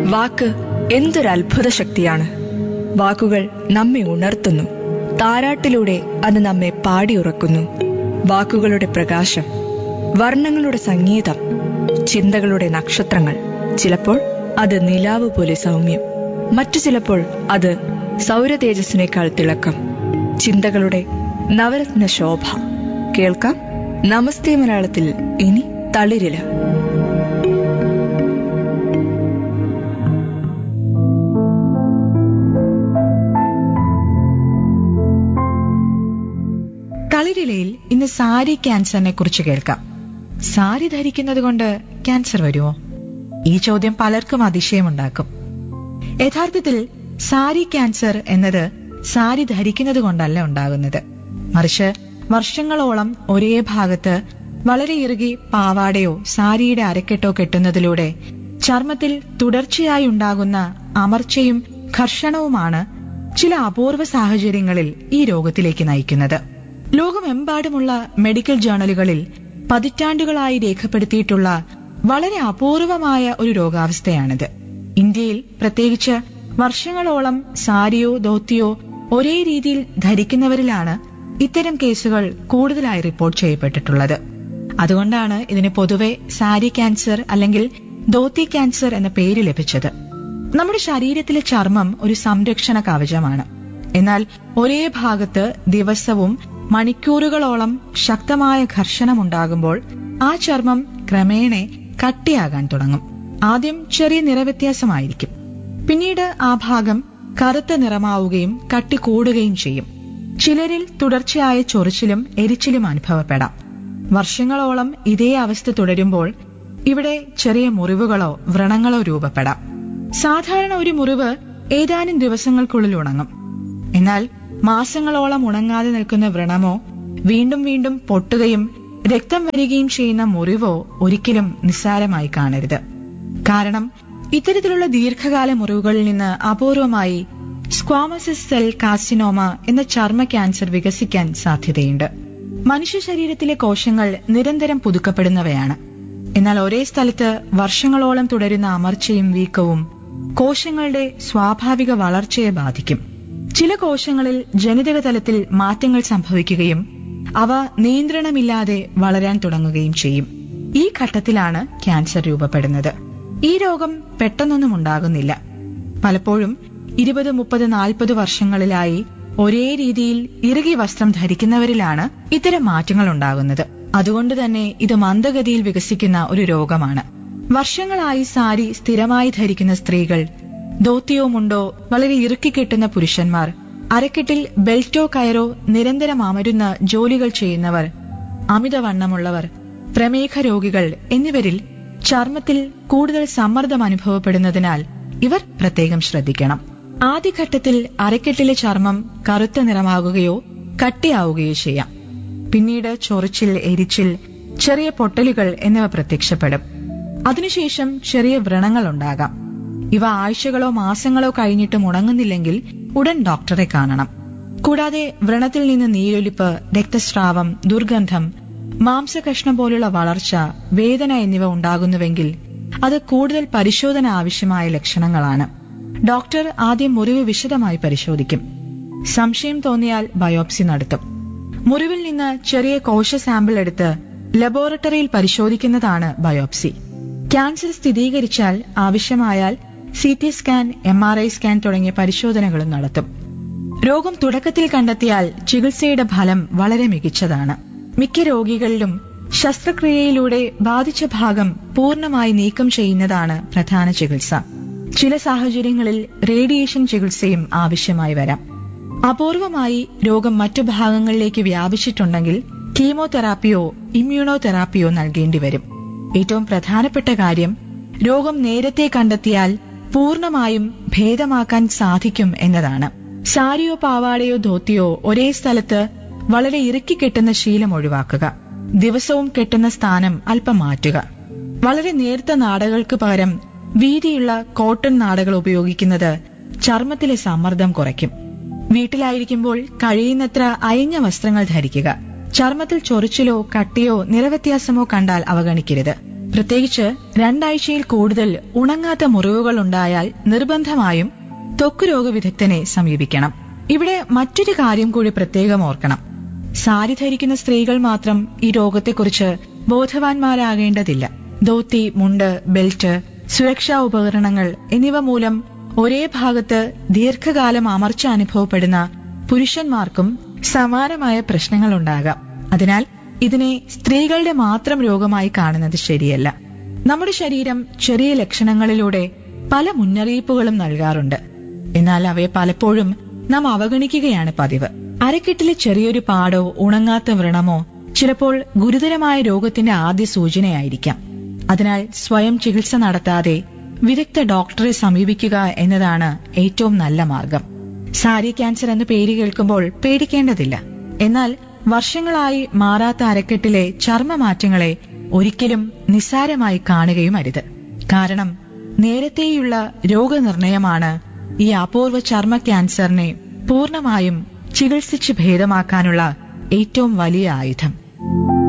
വാക്ക് എന്തൊരു അത്ഭുത ശക്തിയാണ് വാക്കുകൾ നമ്മെ ഉണർത്തുന്നു താരാട്ടിലൂടെ അത് നമ്മെ പാടിയുറക്കുന്നു വാക്കുകളുടെ പ്രകാശം വർണ്ണങ്ങളുടെ സംഗീതം ചിന്തകളുടെ നക്ഷത്രങ്ങൾ ചിലപ്പോൾ അത് നിലാവ് പോലെ സൗമ്യം മറ്റു ചിലപ്പോൾ അത് സൗരതേജസ്സിനേക്കാൾ തിളക്കം ചിന്തകളുടെ നവരത്ന ശോഭ കേൾക്കാം നമസ്തേ മലയാളത്തിൽ ഇനി തളിരില തളിരിലയിൽ ഇന്ന് സാരി ക്യാൻസറിനെ കുറിച്ച് കേൾക്കാം സാരി ധരിക്കുന്നത് കൊണ്ട് ക്യാൻസർ വരുമോ ഈ ചോദ്യം പലർക്കും അതിശയമുണ്ടാക്കും യഥാർത്ഥത്തിൽ സാരി ക്യാൻസർ എന്നത് സാരി ധരിക്കുന്നത് കൊണ്ടല്ല ഉണ്ടാകുന്നത് മറിച്ച് വർഷങ്ങളോളം ഒരേ ഭാഗത്ത് വളരെ ഇറുകി പാവാടയോ സാരിയുടെ അരക്കെട്ടോ കെട്ടുന്നതിലൂടെ ചർമ്മത്തിൽ തുടർച്ചയായി ഉണ്ടാകുന്ന അമർച്ചയും ഘർഷണവുമാണ് ചില അപൂർവ സാഹചര്യങ്ങളിൽ ഈ രോഗത്തിലേക്ക് നയിക്കുന്നത് ലോകമെമ്പാടുമുള്ള മെഡിക്കൽ ജേണലുകളിൽ പതിറ്റാണ്ടുകളായി രേഖപ്പെടുത്തിയിട്ടുള്ള വളരെ അപൂർവമായ ഒരു രോഗാവസ്ഥയാണിത് ഇന്ത്യയിൽ പ്രത്യേകിച്ച് വർഷങ്ങളോളം സാരിയോ ധോത്തിയോ ഒരേ രീതിയിൽ ധരിക്കുന്നവരിലാണ് ഇത്തരം കേസുകൾ കൂടുതലായി റിപ്പോർട്ട് ചെയ്യപ്പെട്ടിട്ടുള്ളത് അതുകൊണ്ടാണ് ഇതിന് പൊതുവെ സാരി ക്യാൻസർ അല്ലെങ്കിൽ ധോത്തി ക്യാൻസർ എന്ന പേര് ലഭിച്ചത് നമ്മുടെ ശരീരത്തിലെ ചർമ്മം ഒരു സംരക്ഷണ കവചമാണ് എന്നാൽ ഒരേ ഭാഗത്ത് ദിവസവും മണിക്കൂറുകളോളം ശക്തമായ ഘർഷണമുണ്ടാകുമ്പോൾ ആ ചർമ്മം ക്രമേണ കട്ടിയാകാൻ തുടങ്ങും ആദ്യം ചെറിയ നിറവ്യത്യാസമായിരിക്കും പിന്നീട് ആ ഭാഗം കറുത്ത നിറമാവുകയും കട്ടി കൂടുകയും ചെയ്യും ചിലരിൽ തുടർച്ചയായ ചൊറിച്ചിലും എരിച്ചിലും അനുഭവപ്പെടാം വർഷങ്ങളോളം ഇതേ അവസ്ഥ തുടരുമ്പോൾ ഇവിടെ ചെറിയ മുറിവുകളോ വ്രണങ്ങളോ രൂപപ്പെടാം സാധാരണ ഒരു മുറിവ് ഏതാനും ദിവസങ്ങൾക്കുള്ളിൽ ഉണങ്ങും എന്നാൽ മാസങ്ങളോളം ഉണങ്ങാതെ നിൽക്കുന്ന വ്രണമോ വീണ്ടും വീണ്ടും പൊട്ടുകയും രക്തം വരികയും ചെയ്യുന്ന മുറിവോ ഒരിക്കലും നിസ്സാരമായി കാണരുത് കാരണം ഇത്തരത്തിലുള്ള ദീർഘകാല മുറിവുകളിൽ നിന്ന് അപൂർവമായി സ്ക്വാമസിസ് സെൽ കാർസിനോമ എന്ന ചർമ്മ ക്യാൻസർ വികസിക്കാൻ സാധ്യതയുണ്ട് മനുഷ്യ ശരീരത്തിലെ കോശങ്ങൾ നിരന്തരം പുതുക്കപ്പെടുന്നവയാണ് എന്നാൽ ഒരേ സ്ഥലത്ത് വർഷങ്ങളോളം തുടരുന്ന അമർച്ചയും വീക്കവും കോശങ്ങളുടെ സ്വാഭാവിക വളർച്ചയെ ബാധിക്കും ചില കോശങ്ങളിൽ ജനിതക തലത്തിൽ മാറ്റങ്ങൾ സംഭവിക്കുകയും അവ നിയന്ത്രണമില്ലാതെ വളരാൻ തുടങ്ങുകയും ചെയ്യും ഈ ഘട്ടത്തിലാണ് ക്യാൻസർ രൂപപ്പെടുന്നത് ഈ രോഗം പെട്ടെന്നൊന്നും ഉണ്ടാകുന്നില്ല പലപ്പോഴും ഇരുപത് മുപ്പത് നാൽപ്പത് വർഷങ്ങളിലായി ഒരേ രീതിയിൽ ഇറുകി വസ്ത്രം ധരിക്കുന്നവരിലാണ് ഇത്തരം മാറ്റങ്ങൾ ഉണ്ടാകുന്നത് അതുകൊണ്ട് തന്നെ ഇത് മന്ദഗതിയിൽ വികസിക്കുന്ന ഒരു രോഗമാണ് വർഷങ്ങളായി സാരി സ്ഥിരമായി ധരിക്കുന്ന സ്ത്രീകൾ ധോത്തിയോ മുണ്ടോ വളരെ ഇറുക്കി കെട്ടുന്ന പുരുഷന്മാർ അരക്കെട്ടിൽ ബെൽറ്റോ കയറോ നിരന്തരം അമരുന്ന ജോലികൾ ചെയ്യുന്നവർ അമിതവണ്ണമുള്ളവർ പ്രമേഹ രോഗികൾ എന്നിവരിൽ ചർമ്മത്തിൽ കൂടുതൽ സമ്മർദ്ദം അനുഭവപ്പെടുന്നതിനാൽ ഇവർ പ്രത്യേകം ശ്രദ്ധിക്കണം ആദ്യഘട്ടത്തിൽ അരക്കെട്ടിലെ ചർമ്മം കറുത്ത നിറമാകുകയോ കട്ടിയാവുകയോ ചെയ്യാം പിന്നീട് ചൊറിച്ചിൽ എരിച്ചിൽ ചെറിയ പൊട്ടലുകൾ എന്നിവ പ്രത്യക്ഷപ്പെടും അതിനുശേഷം ചെറിയ വ്രണങ്ങൾ ഉണ്ടാകാം ഇവ ആഴ്ചകളോ മാസങ്ങളോ കഴിഞ്ഞിട്ടും ഉണങ്ങുന്നില്ലെങ്കിൽ ഉടൻ ഡോക്ടറെ കാണണം കൂടാതെ വ്രണത്തിൽ നിന്ന് നീരൊലിപ്പ് രക്തസ്രാവം ദുർഗന്ധം മാംസകഷ്ണം പോലുള്ള വളർച്ച വേദന എന്നിവ ഉണ്ടാകുന്നുവെങ്കിൽ അത് കൂടുതൽ പരിശോധന ആവശ്യമായ ലക്ഷണങ്ങളാണ് ഡോക്ടർ ആദ്യം മുറിവ് വിശദമായി പരിശോധിക്കും സംശയം തോന്നിയാൽ ബയോപ്സി നടത്തും മുറിവിൽ നിന്ന് ചെറിയ കോശ സാമ്പിൾ എടുത്ത് ലബോറട്ടറിയിൽ പരിശോധിക്കുന്നതാണ് ബയോപ്സി ക്യാൻസർ സ്ഥിരീകരിച്ചാൽ ആവശ്യമായാൽ C T scan M R I scan തുടങ്ങിയ പരിശോധനകളും നടത്തും രോഗം തുടക്കത്തിൽ കണ്ടെത്തിയാൽ ചികിത്സയുടെ ഫലം വളരെ മികച്ചതാണ് മിക്ക രോഗികളിലും ശസ്ത്രക്രിയയിലൂടെ ബാധിച്ച ഭാഗം പൂർണ്ണമായി നീക്കം ചെയ്യുന്നതാണ് പ്രധാന ചികിത്സ ചില സാഹചര്യങ്ങളിൽ റേഡിയേഷൻ ചികിത്സയും ആവശ്യമായി വരാം അപൂർവമായി രോഗം മറ്റു ഭാഗങ്ങളിലേക്ക് വ്യാപിച്ചിട്ടുണ്ടെങ്കിൽ കീമോതെറാപ്പിയോ ഇമ്മ്യൂണോ തെറാപ്പിയോ നൽകേണ്ടി വരും ഏറ്റവും പ്രധാനപ്പെട്ട കാര്യം രോഗം നേരത്തെ കണ്ടെത്തിയാൽ പൂർണ്ണമായും ഭേദമാക്കാൻ സാധിക്കും എന്നതാണ് സാരിയോ പാവാടയോ ധോത്തിയോ ഒരേ സ്ഥലത്ത് വളരെ ഇറുക്കി കെട്ടുന്ന ശീലം ഒഴിവാക്കുക ദിവസവും കെട്ടുന്ന സ്ഥാനം അല്പം മാറ്റുക വളരെ നേർത്ത നാടകൾക്ക് പകരം വീതിയുള്ള കോട്ടൺ നാടകൾ ഉപയോഗിക്കുന്നത് ചർമ്മത്തിലെ സമ്മർദ്ദം കുറയ്ക്കും വീട്ടിലായിരിക്കുമ്പോൾ കഴിയുന്നത്ര അയഞ്ഞ വസ്ത്രങ്ങൾ ധരിക്കുക ചർമ്മത്തിൽ ചൊറിച്ചിലോ കട്ടിയോ നിറവ്യത്യാസമോ കണ്ടാൽ അവഗണിക്കരുത് പ്രത്യേകിച്ച് രണ്ടാഴ്ചയിൽ കൂടുതൽ ഉണങ്ങാത്ത മുറിവുകൾ ഉണ്ടായാൽ നിർബന്ധമായും ത്വക്ക് രോഗ വിദഗ്ധനെ സമീപിക്കണം ഇവിടെ മറ്റൊരു കാര്യം കൂടി പ്രത്യേകം ഓർക്കണം സാരി ധരിക്കുന്ന സ്ത്രീകൾ മാത്രം ഈ രോഗത്തെക്കുറിച്ച് ബോധവാന്മാരാകേണ്ടതില്ല ധോത്തി മുണ്ട് ബെൽറ്റ് സുരക്ഷാ ഉപകരണങ്ങൾ എന്നിവ മൂലം ഒരേ ഭാഗത്ത് ദീർഘകാലം അമർച്ച അനുഭവപ്പെടുന്ന പുരുഷന്മാർക്കും സമാനമായ പ്രശ്നങ്ങളുണ്ടാകാം അതിനാൽ ഇതിനെ സ്ത്രീകളുടെ മാത്രം രോഗമായി കാണുന്നത് ശരിയല്ല നമ്മുടെ ശരീരം ചെറിയ ലക്ഷണങ്ങളിലൂടെ പല മുന്നറിയിപ്പുകളും നൽകാറുണ്ട് എന്നാൽ അവയെ പലപ്പോഴും നാം അവഗണിക്കുകയാണ് പതിവ് അരക്കെട്ടിലെ ചെറിയൊരു പാടോ ഉണങ്ങാത്ത വ്രണമോ ചിലപ്പോൾ ഗുരുതരമായ രോഗത്തിന്റെ ആദ്യ സൂചനയായിരിക്കാം അതിനാൽ സ്വയം ചികിത്സ നടത്താതെ വിദഗ്ധ ഡോക്ടറെ സമീപിക്കുക എന്നതാണ് ഏറ്റവും നല്ല മാർഗം സാരി ക്യാൻസർ എന്ന പേര് കേൾക്കുമ്പോൾ പേടിക്കേണ്ടതില്ല എന്നാൽ വർഷങ്ങളായി മാറാത്ത അരക്കെട്ടിലെ ചർമ്മമാറ്റങ്ങളെ ഒരിക്കലും നിസ്സാരമായി കാണുകയും അരുത് കാരണം നേരത്തെയുള്ള രോഗനിർണയമാണ് ഈ അപൂർവ ചർമ്മ ക്യാൻസറിനെ പൂർണ്ണമായും ചികിത്സിച്ച് ഭേദമാക്കാനുള്ള ഏറ്റവും വലിയ ആയുധം